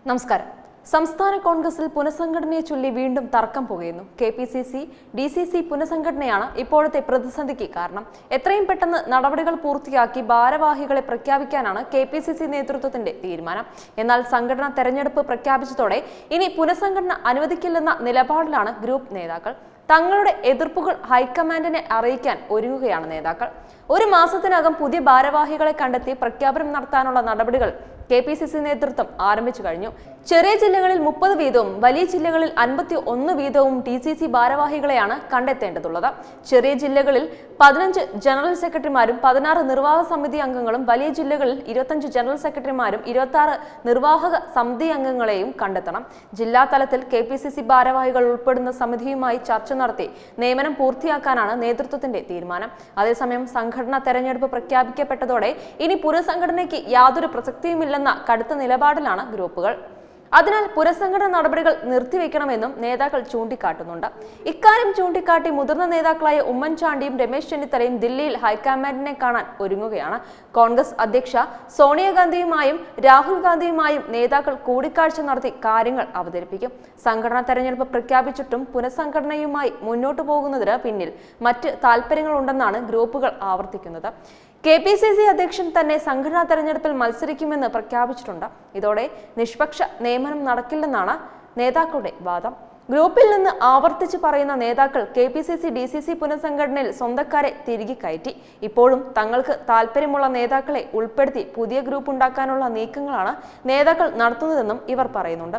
നമസ്കാരം സംസ്ഥാന കോൺഗ്രസിൽ പുനഃസംഘടനയെ ചൊല്ലി വീണ്ടും തർക്കം പുകയുന്നു K P C C D C C പുനഃസംഘടനയാണ് ഇപ്പോഴത്തെ പ്രതിസന്ധിക്ക് കാരണം എത്രയും പെട്ടെന്ന് നടപടികൾ പൂർത്തിയാക്കി ഭാരവാഹികളെ പ്രഖ്യാപിക്കാനാണ് കെ പി സി സി നേതൃത്വത്തിന്റെ തീരുമാനം എന്നാൽ സംഘടന തെരഞ്ഞെടുപ്പ് പ്രഖ്യാപിച്ചതോടെ ഇനി പുനഃസംഘടന അനുവദിക്കില്ലെന്ന നിലപാടിലാണ് ഗ്രൂപ്പ് നേതാക്കൾ തങ്ങളുടെ എതിർപ്പുകൾ ഹൈക്കമാൻഡിനെ അറിയിക്കാൻ ഒരുങ്ങുകയാണ് നേതാക്കൾ ഒരു മാസത്തിനകം പുതിയ ഭാരവാഹികളെ കണ്ടെത്തി പ്രഖ്യാപനം നടത്താനുള്ള നടപടികൾ കെ പി സി സി നേതൃത്വം ആരംഭിച്ചു കഴിഞ്ഞു ചെറിയ ജില്ലകളിൽ മുപ്പത് വീതവും വലിയ ജില്ലകളിൽ അൻപത്തി ഒന്ന് വീതവും ടി സി സി ഭാരവാഹികളെയാണ് കണ്ടെത്തേണ്ടതുള്ളത് ചെറിയ ജില്ലകളിൽ പതിനഞ്ച് ജനറൽ സെക്രട്ടറിമാരും പതിനാറ് നിർവാഹക സമിതി അംഗങ്ങളും വലിയ ജില്ലകളിൽ ഇരുപത്തഞ്ച് ജനറൽ സെക്രട്ടറിമാരും ഇരുപത്തി ആറ് നിർവാഹക സമിതി അംഗങ്ങളെയും കണ്ടെത്തണം ജില്ലാ തലത്തിൽ കെ പി സി സി ഭാരവാഹികൾ ഉൾപ്പെടുന്ന സമിതിയുമായി ചർച്ച നടത്തി നിയമനം പൂർത്തിയാക്കാനാണ് നേതൃത്വത്തിന്റെ തീരുമാനം അതേസമയം സംഘടനാ തെരഞ്ഞെടുപ്പ് പ്രഖ്യാപിക്കപ്പെട്ടതോടെ ഇനി പുനഃസംഘടനയ്ക്ക് യാതൊരു പ്രസക്തിയുമില്ലെന്ന കടുത്ത നിലപാടിലാണ് ഗ്രൂപ്പുകൾ അതിനാൽ പുനഃസംഘടന നടപടികൾ നിർത്തിവെക്കണമെന്നും നേതാക്കൾ ചൂണ്ടിക്കാട്ടുന്നുണ്ട് ഇക്കാര്യം ചൂണ്ടിക്കാട്ടി മുതിർന്ന നേതാക്കളായ ഉമ്മൻചാണ്ടിയും രമേശ് ചെന്നിത്തലയും ദില്ലിയിൽ ഹൈക്കമാൻഡിനെ കാണാൻ ഒരുങ്ങുകയാണ് കോൺഗ്രസ് അധ്യക്ഷ സോണിയാഗാന്ധിയുമായും രാഹുൽ ഗാന്ധിയുമായും നേതാക്കൾ കൂടിക്കാഴ്ച നടത്തി കാര്യങ്ങൾ അവതരിപ്പിക്കും സംഘടനാ തെരഞ്ഞെടുപ്പ് പ്രഖ്യാപിച്ചിട്ടും പുനഃസംഘടനയുമായി മുന്നോട്ടു പോകുന്നതിന് പിന്നിൽ മറ്റ് താല്പര്യങ്ങളുണ്ടെന്നാണ് ഗ്രൂപ്പുകൾ ആവർത്തിക്കുന്നത് കെ പി സി സി അധ്യക്ഷൻ തന്നെ സംഘടനാ തെരഞ്ഞെടുപ്പിൽ മത്സരിക്കുമെന്ന് പ്രഖ്യാപിച്ചിട്ടുണ്ട് ഇതോടെ നിഷ്പക്ഷ നിയമനം നടക്കില്ലെന്നാണ് നേതാക്കളുടെ വാദം ഗ്രൂപ്പിൽ നിന്ന് ആവർത്തിച്ച് പറയുന്ന നേതാക്കൾ K P C C D C C പുനഃസംഘടനയിൽ സ്വന്തക്കാരെ തിരികെ കയറ്റി ഇപ്പോഴും തങ്ങൾക്ക് താല്പര്യമുള്ള നേതാക്കളെ ഉൾപ്പെടുത്തി പുതിയ ഗ്രൂപ്പ് ഉണ്ടാക്കാനുള്ള നീക്കങ്ങളാണ് നേതാക്കൾ നടത്തുന്നതെന്നും ഇവർ പറയുന്നുണ്ട്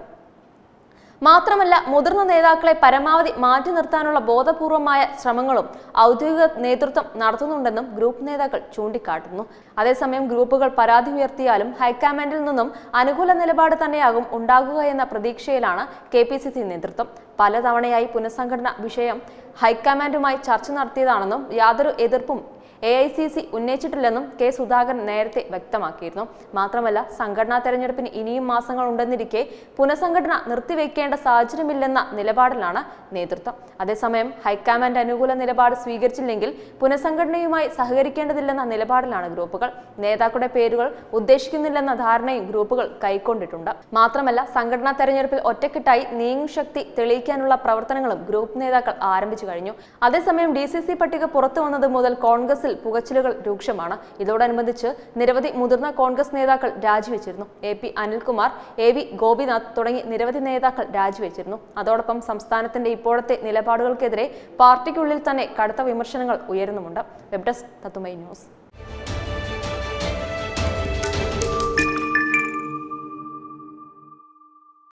മാത്രമല്ല മുതിർന്ന നേതാക്കളെ പരമാവധി മാറ്റി നിർത്താനുള്ള ബോധപൂർവമായ ശ്രമങ്ങളും ഔദ്യോഗിക നേതൃത്വം നടത്തുന്നുണ്ടെന്നും ഗ്രൂപ്പ് നേതാക്കൾ ചൂണ്ടിക്കാട്ടുന്നു അതേസമയം ഗ്രൂപ്പുകൾ പരാതി ഉയർത്തിയാലും ഹൈക്കമാൻഡിൽ നിന്നും അനുകൂല നിലപാട് തന്നെയാകും ഉണ്ടാകുക എന്ന പ്രതീക്ഷയിലാണ് കെ പി സി സി നേതൃത്വം പലതവണയായി പുനഃസംഘടന വിഷയം ഹൈക്കമാൻഡുമായി ചർച്ച നടത്തിയതാണെന്നും യാതൊരു എതിർപ്പും എ ഐ സി സി ഉന്നയിച്ചിട്ടില്ലെന്നും കെ സുധാകരൻ നേരത്തെ വ്യക്തമാക്കിയിരുന്നു മാത്രമല്ല സംഘടനാ തെരഞ്ഞെടുപ്പിന് ഇനിയും മാസങ്ങൾ ഉണ്ടെന്നിരിക്കെ പുനഃസംഘടന നിർത്തിവെക്കേണ്ട സാഹചര്യമില്ലെന്ന നിലപാടിലാണ് നേതൃത്വം അതേസമയം ഹൈക്കമാൻഡ് അനുകൂല നിലപാട് സ്വീകരിച്ചില്ലെങ്കിൽ പുനഃസംഘടനയുമായി സഹകരിക്കേണ്ടതില്ലെന്ന നിലപാടിലാണ് ഗ്രൂപ്പുകൾ നേതാക്കളുടെ പേരുകൾ ഉദ്ദേശിക്കുന്നില്ലെന്ന ധാരണയും ഗ്രൂപ്പുകൾ കൈക്കൊണ്ടിട്ടുണ്ട് മാത്രമല്ല സംഘടനാ തെരഞ്ഞെടുപ്പിൽ ഒറ്റക്കെട്ടായി നീങ്ങും ശക്തി തെളിയിക്കാനുള്ള പ്രവർത്തനങ്ങളും ഗ്രൂപ്പ് നേതാക്കൾ ആരംഭിച്ചു കഴിഞ്ഞു അതേസമയം ഡി സി സി പട്ടിക പുറത്തു വന്നത് മുതൽ കോൺഗ്രസിൽ പുകച്ചിലുകൾ രൂക്ഷമാണ് ഇതോടനുബന്ധിച്ച് നിരവധി മുതിർന്ന കോൺഗ്രസ് നേതാക്കൾ രാജിവെച്ചിരുന്നു A P Anilkumar A V Gopinath തുടങ്ങി നിരവധി നേതാക്കൾ രാജിവെച്ചിരുന്നു അതോടൊപ്പം സംസ്ഥാനത്തിന്റെ ഇപ്പോഴത്തെ നിലപാടുകൾക്കെതിരെ പാർട്ടിക്കുള്ളിൽ തന്നെ കടുത്ത വിമർശനങ്ങൾ ഉയരുന്നുമുണ്ട് വെബ് ഡെസ്ക് തത്തുമൈ ന്യൂസ്